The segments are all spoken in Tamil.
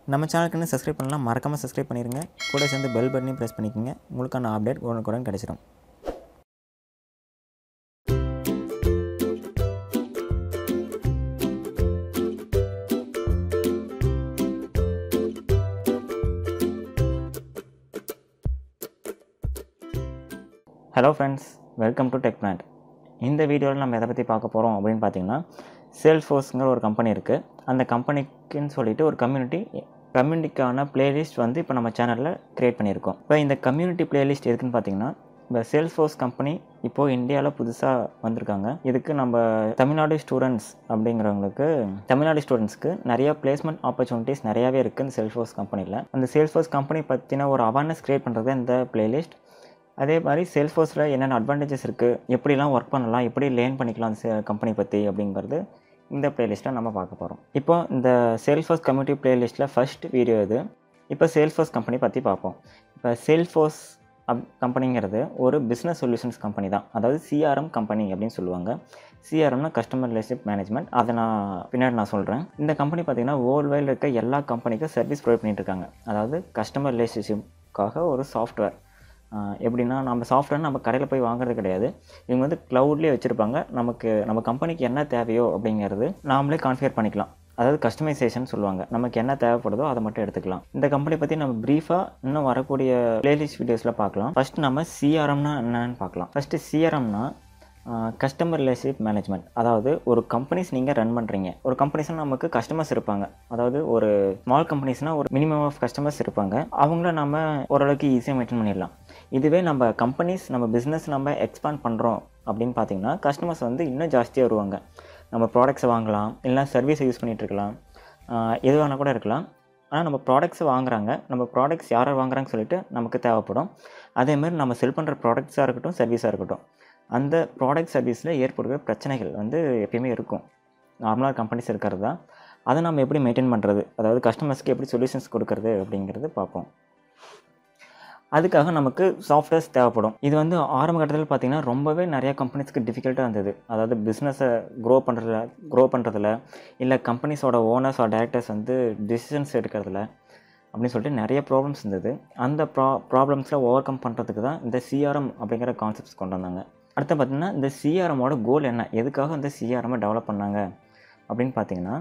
நம்ம சேனலுக்குன்னு சப்ஸ்கிரைப் பண்ணலாம் மறக்காமல் சப்ஸ்கிரைப் பண்ணிடுங்க கூட சேர்ந்து பெல் பட்டனையும் ப்ரெஸ் பண்ணிக்கோங்க உங்களுக்கான அப்டேட் உடனுக்குடன் கிடச்சிடும் hello friends welcome to tech plant இந்த வீடியோவில் நம்ம எதை பற்றி பார்க்க போகிறோம் அப்படின்னு பார்த்தீங்கன்னா சேல்ஃபோர்ஸ்ங்கிற ஒரு கம்பெனி இருக்குது அந்த கம்பெனிக்குன்னு சொல்லிட்டு ஒரு கம்யூனிட்டி கம்யூனிட்டிக்கான பிளேலிஸ்ட் வந்து இப்போ நம்ம சேனலில் க்ரியேட் பண்ணியிருக்கோம் இப்போ இந்த கம்யூனிட்டி பிளேலிஸ்ட் எதுக்குன்னு பார்த்தீங்கன்னா இப்போ சேல்ஸ்ஃபோர்ஸ் கம்பெனி இப்போது இந்தியாவில் புதுசாக வந்திருக்காங்க இதுக்கு நம்ம தமிழ்நாடு ஸ்டூடெண்ட்ஸ் அப்படிங்கிறவங்களுக்கு தமிழ்நாடு ஸ்டூடெண்ட்ஸ்க்கு நிறைய பிளேஸ்மெண்ட் ஆப்பர்ச்சுனிட்டிஸ் நிறையாவே இருக்குது இந்த சேல்ஸ்ஃபோர்ஸ் கம்பெனியில் அந்த சேல்ஸ்ஃபோர்ஸ் கம்பெனி பற்றின ஒரு அவேர்னஸ் க்ரியேட் பண்ணுறது இந்த பிளேலிஸ்ட் அதே மாதிரி சேல்ஸ்ஃபோர்ஸில் என்னென்ன அட்வான்டேஜஸ் இருக்குது எப்படிலாம் ஒர்க் பண்ணலாம் எப்படி லேர்ன் பண்ணிக்கலாம் அந்த கம்பெனி பற்றி அப்படிங்கிறது இந்த பிளேலிஸ்ட்டில் நம்ம பார்க்க போகிறோம் இப்போ இந்த சேல்ஸ்ஃபோர்ஸ் கம்யூனிட்டி பிளேலிஸ்ட்டில் ஃபஸ்ட் வீடியோ இது இப்போ சேல்ஸ்ஃபோர்ஸ் கம்பெனி பற்றி பார்ப்போம் இப்போ சேல்ஸ்ஃபோர்ஸ் அப் கம்பெனிங்கிறது ஒரு பிஸ்னஸ் சொல்யூஷன்ஸ் கம்பெனி தான் அதாவது சிஆர்எம் கம்பெனி அப்படின்னு சொல்லுவாங்க சிஆர்எம்னா கஸ்டமர் ரிலேஷன்ஷிப் மேனேஜ்மெண்ட் அதை நான் பின்னாடி நான் சொல்கிறேன் இந்த கம்பெனி பார்த்திங்கன்னா வேர்ல்டு வைடில் இருக்க எல்லா கம்பெனிக்கும் சர்வீஸ் ப்ரொவைட் பண்ணிட்டு இருக்காங்க அதாவது கஸ்டமர் ரிலேஷன்ஷிப்காக ஒரு சாஃப்ட்வேர் எப்படின்னா நம்ம சாஃப்ட்வேர் நம்ம கடையில் போய் வாங்குறது கிடையாது இவங்க வந்து க்ளவுட்லேயே வச்சுருப்பாங்க நமக்கு நம்ம கம்பெனிக்கு என்ன தேவையோ அப்படிங்கிறது நாமளே கான்ஃபிகர் பண்ணிக்கலாம் அதாவது கஸ்டமைசேஷன் சொல்லுவாங்க நமக்கு என்ன தேவைப்படுதோ அதை மட்டும் எடுத்துக்கலாம் இந்த கம்பெனி பற்றி நம்ம ப்ரீஃபாக இன்னும் வரக்கூடிய பிளேலிஸ்ட் வீடியோஸில் பார்க்கலாம் ஃபஸ்ட் நம்ம சிஆர்எம்னா என்னன்னு பார்க்கலாம் ஃபஸ்ட்டு சிஆர்எம்னா கஸ்டமர் ரிலேஷன்ஷிப் மேனேஜ்மெண்ட் அதாவது ஒரு கம்பெனிஸ் நீங்கள் ரன் பண்ணுறீங்க ஒரு கம்பெனிஸ்னால் நமக்கு கஸ்டமர்ஸ் இருப்பாங்க அதாவது ஒரு ஸ்மால் கம்பெனிஸ்னால் ஒரு மினிமம் ஆஃப் கஸ்டமர்ஸ் இருப்பாங்க அவங்கள நம்ம ஓரளவுக்கு ஈஸியாக மெயின்டைன் பண்ணிடலாம் இதுவே நம்ம கம்பெனிஸ் நம்ம பிஸ்னஸ் நம்ம எக்ஸ்பாண்ட் பண்ணுறோம் அப்படின்னு பார்த்தீங்கன்னா கஸ்டமர்ஸ் வந்து இன்னும் ஜாஸ்தியாக வருவாங்க நம்ம ப்ராடக்ட்ஸை வாங்கலாம் இல்லை சர்வீஸை யூஸ் பண்ணிகிட்டு இருக்கலாம் எது வேணால் கூட இருக்கலாம் ஆனால் நம்ம ப்ராடக்ட்ஸை வாங்குறாங்க நம்ம ப்ராடக்ட்ஸ் யார் வாங்குறாங்கன்னு சொல்லிட்டு நமக்கு தேவைப்படும் அதேமாதிரி நம்ம செல் பண்ணுற ப்ராடக்ட்ஸாக இருக்கட்டும் சர்வீஸாக இருக்கட்டும் அந்த ப்ராடக்ட் சர்வீஸில் ஏற்படுகிற பிரச்சனைகள் வந்து எப்பயுமே இருக்கும் நார்மலாக கம்பெனிஸ் இருக்கிறது தான் அதை நம்ம எப்படி மெயின்டைன் பண்ணுறது அதாவது கஸ்டமர்ஸ்க்கு எப்படி சொல்யூஷன்ஸ் கொடுக்கறது அப்படிங்கிறது பார்ப்போம் அதுக்காக நமக்கு சாஃப்ட்வேர்ஸ் தேவைப்படும் இது வந்து ஆரம்ப கட்டத்தில் பார்த்திங்கன்னா ரொம்பவே நிறைய கம்பெனிஸ்க்கு டிஃபிகல்ட்டாக இருந்தது அதாவது பிஸ்னஸை க்ரோ பண்ணுறதுல க்ரோ பண்ணுறதுல இல்லை கம்பெனிஸோட ஓனர்ஸ் ஆர் டேரக்டர்ஸ் வந்து டிசிஷன்ஸ் எடுக்கிறதுல அப்படின்னு சொல்லிட்டு நிறைய ப்ராப்ளம்ஸ் இருந்தது அந்த ப்ரா ப்ராப்ளம்ஸில் ஓவர் கம் பண்ணுறதுக்கு தான் இந்த சிஆர்எம் அப்படிங்கிற கான்செப்ட்ஸ் கொண்டு வந்தாங்க அடுத்து பார்த்திங்கன்னா இந்த சிஆர்எம்மோட கோல் என்ன எதுக்காக இந்த சிஆர்எம்மை டெவலப் பண்ணாங்க அப்படின்னு பார்த்தீங்கன்னா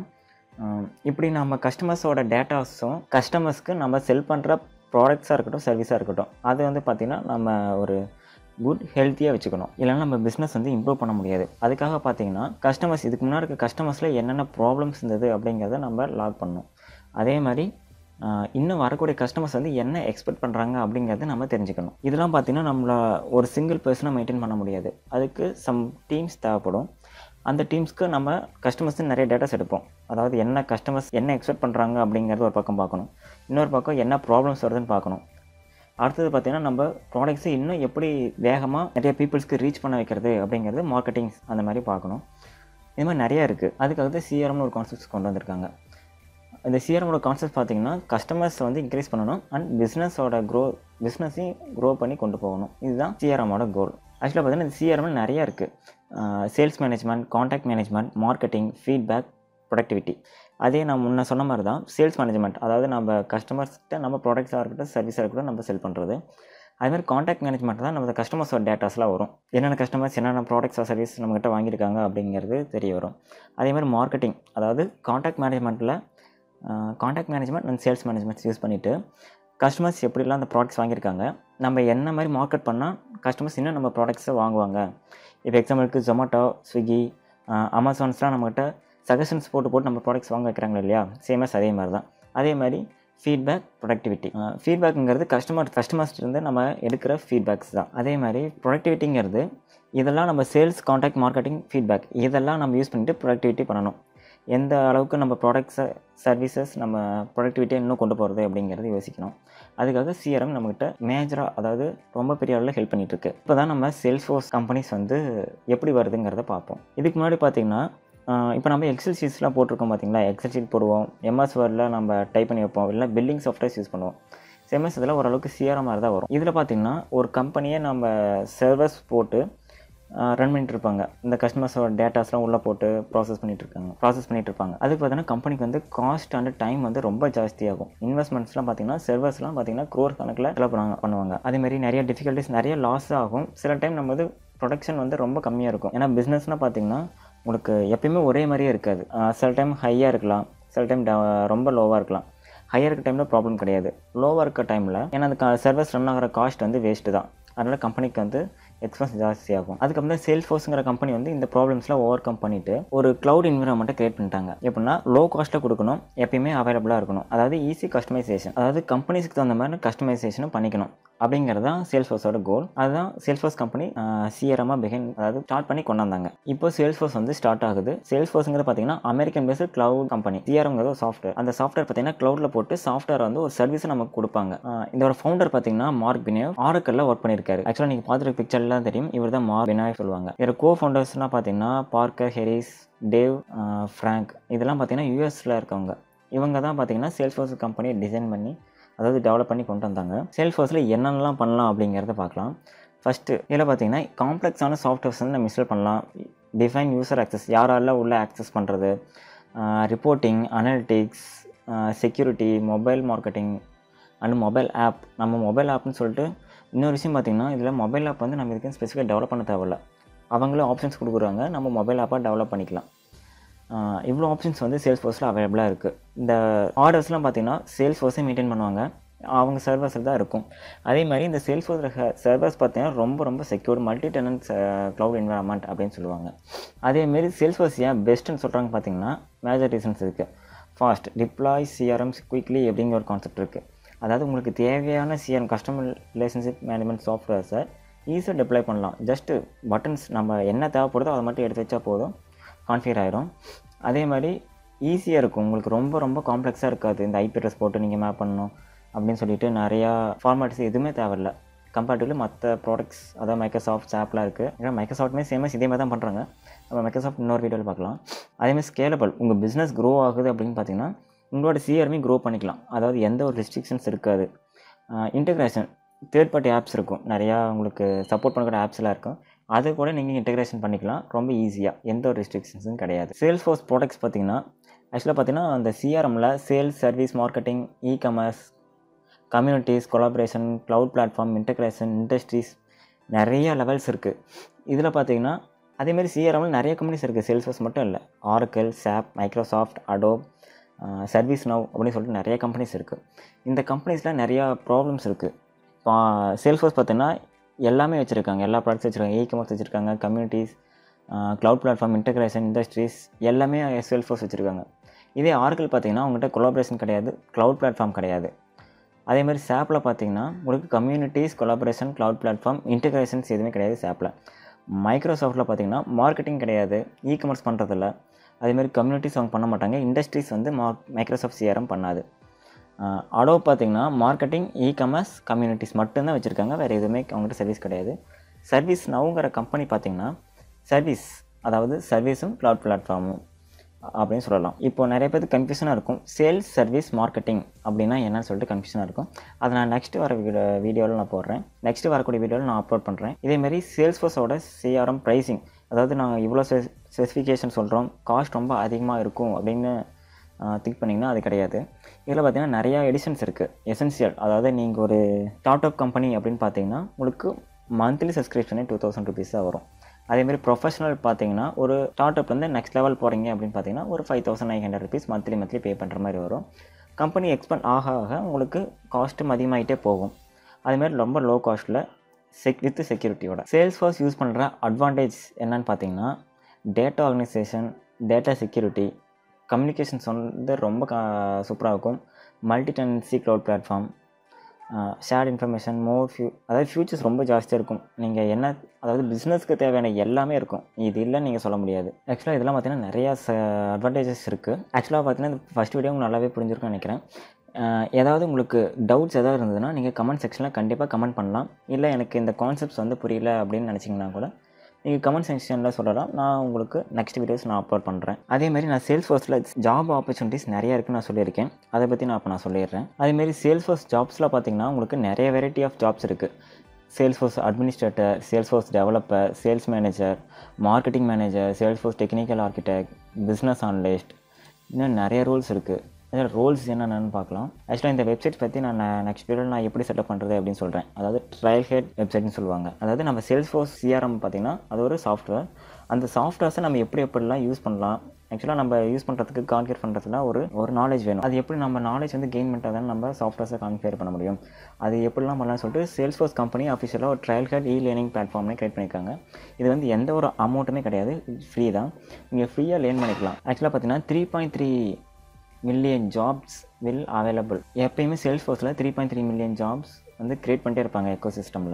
இப்படி நம்ம கஸ்டமர்ஸோட டேட்டாஸும் கஸ்டமர்ஸ்க்கு நம்ம செல் பண்ணுற ப்ராடக்ட்ஸாக இருக்கட்டும் சர்வீஸாக இருக்கட்டும் அது வந்து பார்த்திங்கன்னா நம்ம ஒரு குட் ஹெல்த்தியாக வச்சுக்கணும் இல்லைன்னா நம்ம பிஸ்னஸ் வந்து இம்ப்ரூவ் பண்ண முடியாது அதுக்காக பார்த்தீங்கன்னா கஸ்டமர்ஸ் இதுக்கு முன்னாடி இருக்க கஸ்டமர்ஸில் என்னென்ன ப்ராப்ளம்ஸ் இருந்தது அப்படிங்கிறத நம்ம லாக் பண்ணணும் அதே மாதிரி இன்னும் வரக்கூடிய கஸ்டமர்ஸ் வந்து என்ன எக்ஸ்பெக்ட் பண்ணுறாங்க அப்படிங்கிறத நம்ம தெரிஞ்சுக்கணும் இதெல்லாம் பார்த்திங்கன்னா நம்மளை ஒரு சிங்கிள் பர்சனாக மெயின்டைன் பண்ண முடியாது அதுக்கு சம் டீம்ஸ் தேவைப்படும் அந்த டீம்ஸ்க்கு நம்ம கஸ்டமர்ஸ் நிறைய டேட்டாஸ் எடுப்போம் அதாவது என்ன கஸ்டமர்ஸ் என்ன எக்ஸ்பெக்ட் பண்ணுறாங்க அப்படிங்கிறது ஒரு பக்கம் பார்க்கணும் இன்னொரு பக்கம் என்ன ப்ராப்ளம்ஸ் வருதுன்னு பார்க்கணும் அடுத்தது பார்த்திங்கன்னா நம்ம ப்ராடக்ட்ஸை இன்னும் எப்படி வேகமாக நிறைய பீப்புள்ஸ்க்கு ரீச் பண்ண வைக்கிறது அப்படிங்கிறது மார்க்கெட்டிங்ஸ் அந்த மாதிரி பார்க்கணும் இது மாதிரி நிறையா இருக்குது அதுக்காக தான் சிஆர்எம்னு ஒரு கான்செப்ட்ஸ் கொண்டு வந்திருக்காங்க இந்த சிஆர்எமோட கான்செப்ட் பார்த்திங்கன்னா கஸ்டமர்ஸை வந்து இன்க்ரீஸ் பண்ணணும் அண்ட் பிஸ்னஸோட க்ரோ பிஸ்னஸையும் க்ரோ பண்ணி கொண்டு போகணும் இதுதான் சிஆர்எமோட கோல் ஆக்சுவலாக பார்த்தீங்கன்னா இந்த சிஆர்எம்ல நிறையா இருக்குது sales management contact management marketing feedback productivity அதே நான் முன்ன சொன்ன மாதிரி தான் சேல்ஸ் மேனேஜ்மெண்ட் அதாவது நம்ம கஸ்டமர்ஸ்கிட்ட நம்ம ப்ராடக்ட்ஸாக இருக்கட்டும் சர்வீஸாக இருக்கட்டும் நம்ம செல் பண்ணுறது அதுமாதிரி காண்டாக்ட் மேனேஜ்மெண்ட் தான் நம்ம கஸ்டமர்ஸோட டேட்டாஸ்லாம் வரும் என்னென்ன கஸ்டமர்ஸ் என்னென்ன ப்ராடக்ட்ஸாக சர்வீஸ் நம்மகிட்ட வாங்கியிருக்காங்க அப்படிங்கிறது தெரிய வரும் அதேமாதிரி மார்க்கெட்டிங் அதாவது காண்டாக்ட் மேனேஜ்மெண்ட்டில் contact management and sales managements use பண்ணிவிட்டு கஸ்டமர்ஸ் எப்படிலாம் அந்த ப்ராடக்ட்ஸ் வாங்கியிருக்காங்க நம்ம என்ன மாதிரி மார்க்கெட் பண்ணால் கஸ்டமர்ஸ் இன்னும் நம்ம ப்ராடக்ட்ஸை வாங்குவாங்க இப்போ எக்ஸாம்பிளுக்கு ஜொமேட்டோ ஸ்விக்கி அமேசான்ஸ்லாம் நம்மகிட்ட சஜஷன்ஸ் போட்டு போட்டு நம்ம ப்ராடக்ட்ஸ் வாங்க வைக்கிறாங்க இல்லையா சேமஸ் அதே மாதிரி தான் அதே மாதிரி ஃபீட்பேக் ப்ரொடக்டிவிட்டி ஃபீட்பேக்குங்கிறது கஸ்டமர் கஸ்டமர்ஸ்லேருந்து நம்ம எடுக்கிற ஃபீட்பேக்ஸ் தான் அதே மாதிரி ப்ரொடக்டிவிட்டிங்கிறது இதெல்லாம் நம்ம சேல்ஸ் காண்டாக்ட் மார்க்கெட்டிங் ஃபீட்பேக் இதெல்லாம் நம்ம யூஸ் பண்ணிட்டு ப்ரொடக்டிவிட்டி பண்ணணும் எந்த அளவுக்கு நம்ம ப்ராடக்ட்ஸை சர்வீசஸ் நம்ம ப்ரொடக்டிவிட்டியை இன்னும் கொண்டு போகிறது அப்படிங்கிறது யோசிக்கணும் அதுக்காக சிஆர்எம் நம்மகிட்ட மேஜராக அதாவது ரொம்ப பெரிய அளவில் ஹெல்ப் பண்ணிகிட்ருக்கு இப்போ தான் நம்ம சேல்ஸ்ஃபோர்ஸ் கம்பெனிஸ் வந்து எப்படி வருதுங்கிறத பார்ப்போம் இதுக்கு முன்னாடி பார்த்திங்கன்னா இப்போ நம்ம எக்ஸல் ஷீட்ஸ்லாம் போட்டிருக்கோம் பார்த்தீங்களா எக்ஸல் ஷீட் போடுவோம் எம்எஸ் வேர்டில் நம்ம டைப் பண்ணி வைப்போம் இல்லை பில்லிங் சாஃப்ட்வேர்ஸ் யூஸ் பண்ணுவோம் செம்எஸ் இதில் ஓரளவுக்கு சிஆர்எம் மாதிரி தான் வரும் இதில் பார்த்திங்கன்னா ஒரு கம்பெனியை நம்ம சர்வர்ஸ் போட்டு ரன் பண்ணிட்டு இருப்பாங்க இந்த கஸ்டமர்ஸோட டேட்டாஸ்லாம் உள்ளே போட்டு ப்ராசஸ் பண்ணிட்டு இருக்காங்க ப்ராசஸ் பண்ணிட்டு இருப்பாங்க அதுக்கு பார்த்தீங்கன்னா கம்பெனிக்கு வந்து காஸ்ட் அண்ட் டைம் வந்து ரொம்ப ஜாஸ்தியாகும் இன்வெஸ்ட்மெண்ட்ஸ்லாம் பார்த்தீங்கன்னா சர்வர்ஸ்லாம் பார்த்தீங்கன்னா க்ரோர் கணக்கில் செலவு பண்ணுவாங்க பண்ணுவாங்க அதேமாதிரி நிறைய டிஃபிகல்ட்டிஸ் நிறைய லாஸ் ஆகும் சில டைம் நம்ம வந்து ப்ரொடக்ஷன் வந்து ரொம்ப கம்மியாக இருக்கும் ஏன்னா பிஸ்னஸ்னால் பார்த்தீங்கன்னா உங்களுக்கு எப்பயுமே ஒரே மாதிரியே இருக்காது ஆஹ் சில டைம் ஹையாக இருக்கலாம் சில டைம் ரொம்ப லோவாக இருக்கலாம் ஹையாக இருக்க டைமில் ப்ராப்ளம் கிடையாது லோவாக இருக்க டைமில் ஏன்னா அந்த சர்வீஸ் ரன் ஆகிற காஸ்ட் வந்து வேஸ்ட்டு தான் அதனால் கம்பெனிக்கு வந்து எக்ஸ்பென்ஸ் ஜாஸ்தியாகும் அதுக்கப்புறம் சேல் ஃபோர்ஸுங்கிற கம்பெனி வந்து இந்த ப்ராப்ளம்ஸ்லாம் ஓவர் கம் பண்ணிட்டு ஒரு க்ளவுட் என்விரான்மெண்ட்டை கிரியேட் பண்ணிட்டாங்க எப்படின்னா லோ காஸ்ட்டில் கொடுக்கணும் எப்பயுமே அவைலபிளாக இருக்கணும் அதாவது ஈஸி கஸ்டமைசேஷன் அதாவது கம்பெனிஸ்க்கு தகுந்த மாதிரி கஸ்டமைசேஷனும் பண்ணிக்கணும் அப்படிங்கிறது தான் சேல்ஸ் ஃபோர்ஸோட கோல் அதுதான் சேல்ஸ் ஃபோர்ஸ் கம்பெனி சிஆர்எம்மாக பிகின் அதாவது ஸ்டார்ட் பண்ணி கொண்டு வந்தாங்க இப்போ சேல்ஸ் ஃபோர்ஸ் வந்து ஸ்டார்ட் ஆகுது சேல்ஸ் ஃபோர்ஸுங்கிறது பார்த்தீங்கன்னா அமெரிக்கன் பேஸ்டு க்ளவுட் கம்பெனி சிஆர்எம்ங்கிறது ஒரு சாஃப்ட்வேர் அந்த சாஃப்ட்வேர் பார்த்தீங்கன்னா க்ளவுடில் போட்டு சாஃப்ட்வேர் வந்து ஒரு சர்வீஸ் நமக்கு கொடுப்பாங்க ஆஹ் இதோட ஃபவுண்டர் பார்த்தீங்கன்னா மார்க் பினேவ் ஆரக்கல்ல ஒர்க் பண்ணியிருக்காரு ஆக்சுவலாக நீங்கள் பார்த்துருக்க பிக்சர்லாம் தெரியும் இவர் தான் மார்க் பினாய் சொல்லுவாங்க இவர் கோ ஃபவுண்டர்ஸ்லாம் பார்த்தீங்கன்னா பார்க்கர் ஹெரிஸ் டேவ் ஃப்ராங்க் இதெல்லாம் பார்த்தீங்கன்னா யூஎஸில் இருக்கவங்க இவங்க தான் பார்த்தீங்கன்னா சேல்ஸ் ஃபோர்ஸ் கம்பெனியை டிசைன் பண்ணி அதாவது டெவலப் பண்ணி கொண்டு வந்தாங்க சேல்ஸ் ஃபோர்ஸில் என்னென்னலாம் பண்ணலாம் அப்படிங்கிறத பார்க்கலாம் ஃபஸ்ட்டு இதில் பார்த்தீங்கன்னா காம்ப்ளெக்ஸான சாஃப்ட்வேர்ஸ் வந்து நம்ம இன்ஸ்டால் பண்ணலாம் டிஃபைன் யூசர் ஆக்சஸ் யாரால உள்ள ஆக்சஸ் பண்ணுறது reporting analytics security mobile marketing and mobile app நம்ம மொபைல் ஆப்னு சொல்லிட்டு இன்னொரு விஷயம் பார்த்தீங்கன்னா இதில் மொபைல் ஆப் வந்து நம்ம இதுக்கு ஸ்பெசிஃபிக்காக டெவலப் பண்ண தேவையில்ல அவங்களே ஆப்ஷன்ஸ் கொடுக்குறாங்க நம்ம மொபைல் ஆப்பாக டெவலப் பண்ணிக்கலாம் ஆஹ் இவ்வளோ ஆப்ஷன்ஸ் வந்து சேல்ஸ் ஃபோர்ஸில் அவைலபிளாக இருக்குது இந்த ஆர்டர்ஸ்லாம் பார்த்தீங்கன்னா சேல்ஸ் ஃபோர்ஸே மெயின்டைன் பண்ணுவாங்க அவங்க சர்வர்ஸில் தான் இருக்கும் அதே மாதிரி இந்த சேல்ஸ் ஃபோர்ஸ் சர்வர்ஸ் பார்த்தீங்கன்னா ரொம்ப ரொம்ப secure multi tenants cloud environment அப்படின்னு சொல்லுவாங்க அதேமாரி சேல்ஸ் ஃபோர்ஸ் ஏன் பெஸ்ட்டுன்னு சொல்கிறாங்க பார்த்தீங்கன்னா மேஜர் ரீசன்ஸ் இருக்குது ஃபாஸ்ட் டிப்ளாய் சிஆர்எம்ஸ் குயிக்லி அப்படிங்கிற ஒரு கான்செப்ட் இருக்குது அதாவது உங்களுக்கு தேவையான சிஆர்எம் கஸ்டமர் ரிலேஷன்ஷிப் மேனேஜ்மெண்ட் சாஃப்ட்வேர்ஸை ஈஸியாக டிப்ளை பண்ணலாம் ஜஸ்ட்டு பட்டன்ஸ் நம்ம என்ன தேவைப்படுதோ அதை மட்டும் எடுத்து வச்சா போதும் கான்ஃபிகர் ஆயிரும் அதே மாதிரி ஈஸியாக இருக்கும் உங்களுக்கு ரொம்ப ரொம்ப காம்ப்ளெக்ஸாக இருக்காது இந்த ஐபி அட்ரஸ் போட்டு நீங்கள் மேப் பண்ணணும் அப்படின்னு சொல்லிட்டு நிறையா ஃபார்மாட்ஸ் எதுவுமே தேவையில்ல கம்பேரிட்டிவ்லி மற்ற ப்ராடக்ட்ஸ் அதாவது மைக்ரோசாஃப்ட் ஆப்லாம் இருக்குது ஏன்னா மைக்ரோசாஃப்ட்மே சேமஸ் இதே மாதிரி தான் பண்ணுறாங்க நம்ம மைக்ரோசாஃப்ட் இன்னொரு வீடியோவில் பார்க்கலாம் அதேமாதிரி ஸ்கேலபிள் உங்கள் பிஸ்னஸ் க்ரோ ஆகுது அப்படின்னு பார்த்தீங்கன்னா உங்களோட சிஆர்மி க்ரோ பண்ணிக்கலாம் அதாவது எந்த ஒரு ரெஸ்ட்ரிக்ஷன்ஸ் இருக்காது இன்டகிரேஷன் தேர்ட் பார்ட்டி ஆப்ஸ் இருக்கும் நிறையா உங்களுக்கு சப்போர்ட் பண்ணக்கூடிய ஆப்ஸ்லாம் இருக்கும் அது கூட நீங்கள் இன்டகிரேஷன் பண்ணிக்கலாம் ரொம்ப ஈஸியாக எந்த ஒரு ரெஸ்ட்ரிக்ஷன்ஸும் கிடையாது சேல்ஸ் ஃபோர்ஸ் ப்ராடக்ட்ஸ் பார்த்தீங்கன்னா ஆக்சுவலாக பார்த்தீங்கன்னா அந்த சிஆர்எம்மில் sales service marketing e commerce communities collaboration cloud platform integration industries நிறைய லெவல்ஸ் இருக்குது இதில் பார்த்தீங்கன்னா அதேமாரி சிஆர்எம்மில் நிறைய கம்பெனிஸ் இருக்குது சேல்ஸ்ஃபோர்ஸ் மட்டும் இல்லை ஆரக்கல் சாப் மைக்ரோசாஃப்ட் அடோப் சர்வீஸ் நவ் அப்படின்னு சொல்லிட்டு நிறைய கம்பெனிஸ் இருக்குது இந்த கம்பெனிஸில் நிறையா ப்ராப்ளம்ஸ் இருக்குது இப்போ சேல்ஸ்ஃபோர்ஸ் பார்த்தீங்கன்னா எல்லாமே வச்சுருக்காங்க எல்லா ப்ராடக்ட்ஸ் வச்சுருக்காங்க இ கமர்ஸ் வச்சுருக்காங்க communities cloud platform integration industries எல்லாமே சேல்ஸ்ஃபோர்ஸ் வச்சுருக்காங்க இதே ஆர்கல் பார்த்தீங்கன்னா உங்கள்கிட்ட கொலாபரேஷன் கிடையாது க்ளவுட் பிளாட்ஃபார்ம் கிடையாது அதே மாதிரி சாப்பில் பார்த்தீங்கன்னா உங்களுக்கு communities collaboration cloud platform integrations எதுவுமே கிடையாது சாப்பில் மைக்ரோசாஃப்ட்டில் பார்த்தீங்கன்னா மார்க்கெட்டிங் கிடையாது இ கமர்ஸ் பண்ணுறதில்ல அதேமாதிரி கம்யூனிட்டிஸ் அவங்க பண்ண மாட்டாங்க இண்டஸ்ட்ரீஸ் வந்து மா மைக்ரோசாஃப்ட் சிஆர்எம் பண்ணாது அடோ பார்த்தீங்கன்னா மார்க்கெட்டிங் இ கமர்ஸ் கம்யூனிட்டிஸ் மட்டும்தான் வச்சுருக்காங்க வேறு எதுவுமே அவங்ககிட்ட சர்வீஸ் கிடையாது சர்வீஸ் நவுங்கிற கம்பெனி பார்த்தீங்கன்னா சர்வீஸ் அதாவது சர்வீஸும் க்ளவுட் பிளாட்ஃபார்மும் அப்படின்னு சொல்லலாம் இப்போ நிறைய பேருக்கு கன்ஃபியூஷனாக இருக்கும் சேல்ஸ் சர்வீஸ் மார்க்கெட்டிங் அப்படின்னா என்னன்னு சொல்லிட்டு கன்ஃபியூஷனாக இருக்கும் அதை நான் நெக்ஸ்ட் வர வீடியோ வீடியோவில் நான் போடுறேன் நெக்ஸ்ட் வரக்கூடிய வீடியோவில் நான் அப்லோட் பண்ணுறேன் இதேமாரி சேல்ஸ் ஃபோர்ஸோட சிஆர்எம் ப்ரைஸிங் அதாவது நாங்கள் இவ்வளோ ஸ்பெசிஃபிகேஷன் சொல்கிறோம் காஸ்ட் ரொம்ப அதிகமாக இருக்கும் அப்படின்னு திங்க் பண்ணிங்கன்னா அது கிடையாது இதில் பார்த்தீங்கன்னா நிறையா எடிஷன்ஸ் இருக்குது எசென்சியல் அதாவது நீங்கள் ஒரு ஸ்டார்ட் அப் கம்பெனி அப்படின்னு பார்த்தீங்கன்னா உங்களுக்கு மந்த்லி சப்ஸ்கிரிப்ஷனே டூ தௌசண்ட் ருபீஸ் தான் வரும் அதேமாதிரி ப்ரொஃபஷனல் பார்த்தீங்கன்னா ஒரு ஸ்டார்ட் அப்லேருந்து நெக்ஸ்ட் லெவல் போகிறீங்க அப்படின்னு பார்த்தீங்கன்னா ஒரு five thousand nine hundred rupees monthly monthly pay பண்ணுற மாதிரி வரும் கம்பெனி எக்ஸ்பெண்ட் ஆக ஆக உங்களுக்கு காஸ்ட்டும் அதிகமாகிட்டே போகும் அதேமாதிரி ரொம்ப லோ காஸ்ட்டில் செக் வித் செக்யூரிட்டியோட சேல்ஸ் ஃபோர்ஸ் யூஸ் பண்ணுற அட்வான்டேஜ் என்னன்னு பார்த்தீங்கன்னா data organisation data security communications வந்து ரொம்ப சூப்பராக இருக்கும் multi tenancy cloud platform shared information more few அதாவது ஃபியூச்சர்ஸ் ரொம்ப ஜாஸ்தியாக இருக்கும் நீங்கள் என்ன அதாவது பிஸ்னஸ்க்கு தேவையான எல்லாமே இருக்கும் இது இல்லைன்னு நீங்கள் சொல்ல முடியாது ஆக்சுவலாக இதெல்லாம் பார்த்தீங்கன்னா நிறையா அட்வான்டேஜஸ் இருக்குது ஆக்சுவலாக பார்த்தீங்கன்னா இந்த ஃபஸ்ட் வீடியோ உங்களுக்கு நல்லாவே புரிஞ்சிருக்கும்னு நினைக்கிறேன் ஏதாவது உங்களுக்கு டவுட்ஸ் எதாவது இருந்ததுன்னா நீங்கள் கமெண்ட் செக்ஷனில் கண்டிப்பாக கமெண்ட் பண்ணலாம் இல்லை எனக்கு இந்த கான்செப்ட்ஸ் வந்து புரியல அப்படின்னு நினச்சிங்கன்னா கூட நீங்கள் கமெண்ட் செக்ஷனில் சொல்லலாம் நான் உங்களுக்கு நெக்ஸ்ட் வீடியோஸ் நான் அப்லோட் பண்ணுறேன் அதேமாதிரி நான் சேல்ஸ் ஃபோர்ஸில் ஜாப் ஆப்பர்ச்சுனிட்டிஸ் நிறையா இருக்குன்னு நான் சொல்லியிருக்கேன் அதை பற்றி நான் இப்போ நான் சொல்லிடுறேன் அதேமாரி சேல்ஸ் ஃபோர்ஸ் ஜாப்ஸில் பார்த்தீங்கன்னா உங்களுக்கு நிறைய வெரைட்டி ஆஃப் ஜாப்ஸ் இருக்குது Salesforce administrator Salesforce developer sales manager marketing manager Salesforce technical architect business analyst இன்னும் நிறைய ரோல்ஸ் இருக்குது அதில் ரோல்ஸ் என்னென்னு பார்க்கலாம் ஆக்சுவலாக இந்த வெப்சைட் பற்றி நான் நெக்ஸ்ட் வீடியோவில் நான் எப்படி செட்டப் பண்ணுறது அப்படின்னு சொல்கிறேன் அதாவது ட்ரையல் ஹெட் வெப்சைட்னு சொல்லுவாங்க அதாவது நம்ம சேல்ஸ்ஃபோர்ஸ் சிஆர்எம் பார்த்திங்கன்னா அது ஒரு சாஃப்ட்வேர் அந்த சாஃப்ட்வேர்ஸை நம்ம எப்படி எப்படிலாம் யூஸ் பண்ணலாம் ஆக்சுவலாக நம்ம யூஸ் பண்ணுறதுக்கு கான்ஃபியர் பண்ணுறதுனா ஒரு ஒரு நாலேஜ் வேணும் அது எப்படி நம்ம நாலேஜ் வந்து கெயின் பண்ணிட்டா தான் நம்ம சாஃப்ட்வேர்ஸை கான்ஃபியர் பண்ண முடியும் அது எப்படிலாம் பண்ணலாம்னு சொல்லிட்டு சேல்ஸ்ஃபோர்ஸ் கம்பெனி அஃபிஷியலாக ஒரு ட்ரையல் ஹெட் இ லேர்னிங் பிளாட்ஃபார்ம்னே கிரியேட் பண்ணியிருக்காங்க இது வந்து எந்த ஒரு அமௌண்ட்டுமே கிடையாது ஃப்ரீ தான் நீங்கள் ஃப்ரீயாக லேர்ன் பண்ணிக்கலாம் ஆக்சுவலாக பார்த்தீங்கன்னா three point three million jobs will available எப்பயுமே சேல்ஸ் ஃபோர்ஸில் three point three million jobs வந்து க்ரியேட் பண்ணிட்டே இருப்பாங்க எக்கோ சிஸ்டமில்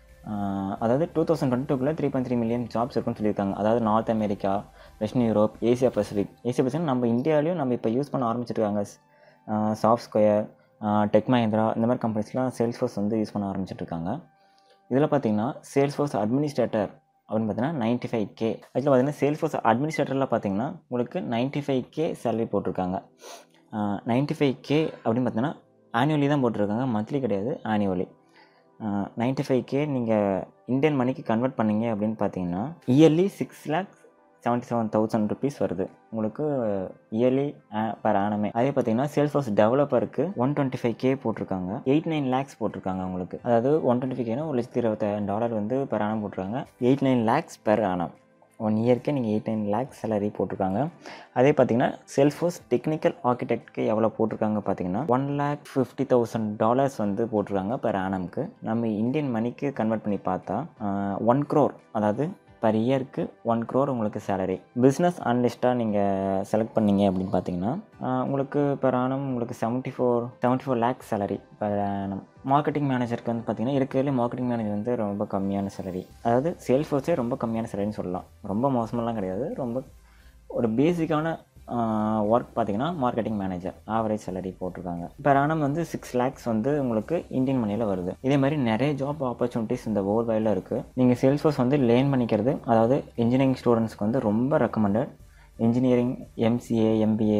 அதாவது டூ தௌசண்ட் டுவெண்ட்டி டூக்குள்ளே three point three million jobs இருக்குன்னு சொல்லியிருக்காங்க அதாவது North America Western Europe Asia Pacific Asia Pacific நம்ம இந்தியாவிலையும் நம்ம இப்போ யூஸ் பண்ண ஆரம்பிச்சிருக்காங்க சாஃப்ட் ஸ்கொயர் டெக் மஹிந்திரா இந்த மாதிரி கம்பெனிஸ்லாம் சேல்ஸ் ஃபோர்ஸ் வந்து யூஸ் பண்ண ஆரம்பிச்சிட்ருக்காங்க இதில் பார்த்தீங்கன்னா சேல்ஸ் ஃபோர்ஸ் அட்மினிஸ்ட்ரேட்டர் அப்படின்னு பார்த்தீங்கன்னா நைன்ட்டி ஃபைவ் கே அதில் பார்த்தீங்கன்னா சேல்ஸ் ஃபோர்ஸ் அட்மினிஸ்ட்ரேட்டரில் பார்த்தீங்கன்னா உங்களுக்கு நைன்ட்டி ஃபைவ் கே சேலரி போட்டிருக்காங்க நைன்ட்டி ஃபைவ் கே அப்படின்னு பார்த்தீங்கன்னா ஆனுவலி தான் போட்டிருக்காங்க மந்த்லி கிடையாது ஆனுவலி நைன்ட்டி ஃபைவ் கே நீங்கள் இந்தியன் மணிக்கு கன்வெர்ட் பண்ணீங்க அப்படின்னு பார்த்தீங்கன்னா yearly six lakhs seventy seven thousand rupees வருது உங்களுக்கு இயர்லி பர் ஆனமே அதே பார்த்தீங்கன்னா சேல்ஸ் ஃபோர்ஸ் டெவலப்பருக்கு ஒன் டுவெண்ட்டி ஃபைவ் கே போட்டிருக்காங்க எயிட் நைன் லேக்ஸ் போட்டிருக்காங்க உங்களுக்கு அதாவது ஒன் டுவெண்ட்டி ஃபைவ் கேனா ஒரு லட்சத்தி இருபத்தாயிரம் டாலர் வந்து பெர் ஆனம் போட்டிருக்காங்க eight nine lakhs per annum one இயர்க்கே நீங்கள் எயிட் நைன் லேக்ஸ் சேலரி போட்டிருக்காங்க அதே பார்த்தீங்கன்னா செல்ஃபோர்ஸ் டெக்னிக்கல் ஆர்கிடெக்ட்க்கு எவ்வளோ போட்டிருக்காங்க பார்த்தீங்கன்னா one lakh fifty thousand dollars வந்து போட்டிருக்காங்க பெர் ஆனம்க்கு நம்ம இந்தியன் மணிக்கு கன்வெர்ட் பண்ணி பார்த்தா ஒன் க்ரோர் அதாவது பர் இயருக்கு ஒன் க்ரோர் உங்களுக்கு சேலரி பிஸ்னஸ் அனலிஸ்ட்டாக நீங்கள் செலக்ட் பண்ணீங்க அப்படின்னு பார்த்தீங்கன்னா உங்களுக்கு பெர் ஆனம் உங்களுக்கு seventy four seventy four lakhs salary per annum marketing மேனேஜருக்கு வந்து பார்த்தீங்கன்னா இருக்கிறதுலே மார்க்கெட்டிங் மேனேஜர் வந்து ரொம்ப கம்மியான சேலரி அதாவது சேல்ஸ் ஃபோர்ஸே ரொம்ப கம்மியான சேலரின்னு சொல்லலாம் ரொம்ப மோசமெல்லாம் கிடையாது ரொம்ப ஒரு பேசிக்கான ஒர்க் பார்த்தீங்கன்னா மார்க்கெட்டிங் மேனேஜர் ஆவரேஜ் சேலரி போட்டிருக்காங்க பெர் ஆனம் வந்து சிக்ஸ் லேக்ஸ் வந்து உங்களுக்கு இந்தியன் மணியில் வருது இதே மாதிரி நிறைய ஜாப் ஆப்பர்ச்சுனிட்டிஸ் இந்த வேர்ல்ட் வைடில் இருக்குது நீங்கள் சேல்ஸ் ஃபோர்ஸ் வந்து லேர்ன் பண்ணிக்கிறது அதாவது இன்ஜினியரிங் ஸ்டூடெண்ட்ஸ்க்கு வந்து ரொம்ப ரெக்கமெண்டட் இன்ஜினியரிங் எம்சிஏ எம்பிஏ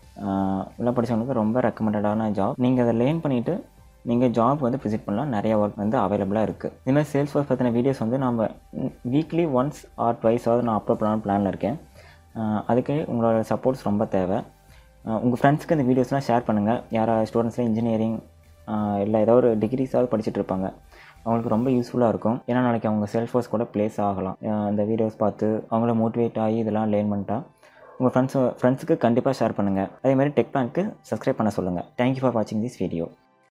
எல்லாம் படித்தவங்களுக்கு ரொம்ப ரெக்கமெண்டடான ஜாப் நீங்கள் அதை லேர்ன் பண்ணிவிட்டு நீங்கள் ஜாப் வந்து விசிட் பண்ணலாம் நிறைய ஒர்க் வந்து அவைலபிளாக இருக்குது இதுமாதிரி சேல்ஸ் ஃபோர்ஸ் பற்றின வீடியோஸ் வந்து நம்ம வீக்லி ஒன்ஸ் ஆர் ட்வைஸாவது நான் அப்லோட் பண்ணலான்னு பிளானில் இருக்கேன் அதுக்கு உங்களோட சப்போர்ட்ஸ் ரொம்ப தேவை உங்கள் ஃப்ரெண்ட்ஸ்க்கு இந்த வீடியோஸ்லாம் ஷேர் பண்ணுங்கள் யாராவது ஸ்டூடெண்ட்ஸ்லாம் இன்ஜினியரிங் இல்லை ஏதோ ஒரு டிகிரிஸாவது படிச்சுட்டு இருப்பாங்க அவங்களுக்கு ரொம்ப யூஸ்ஃபுல்லாக இருக்கும் ஏன்னா நாளைக்கு அவங்க செல்ஃபோர்ஸ் கூட ப்ளேஸ் ஆகலாம் இந்த வீடியோஸ் பார்த்து அவங்கள மோட்டிவேட் ஆகி இதெல்லாம் லேர்ன் பண்ணிட்டா உங்கள் ஃப்ரெண்ட்ஸ் ஃப்ரெண்ட்ஸுக்கு கண்டிப்பாக ஷேர் பண்ணுங்கள் அதே மாதிரி டெக் பிளான்க்கு சப்ஸ்கிரைப் பண்ண சொல்லுங்கள் தேங்க்யூ ஃபார் வாட்சிங் திஸ் வீடியோ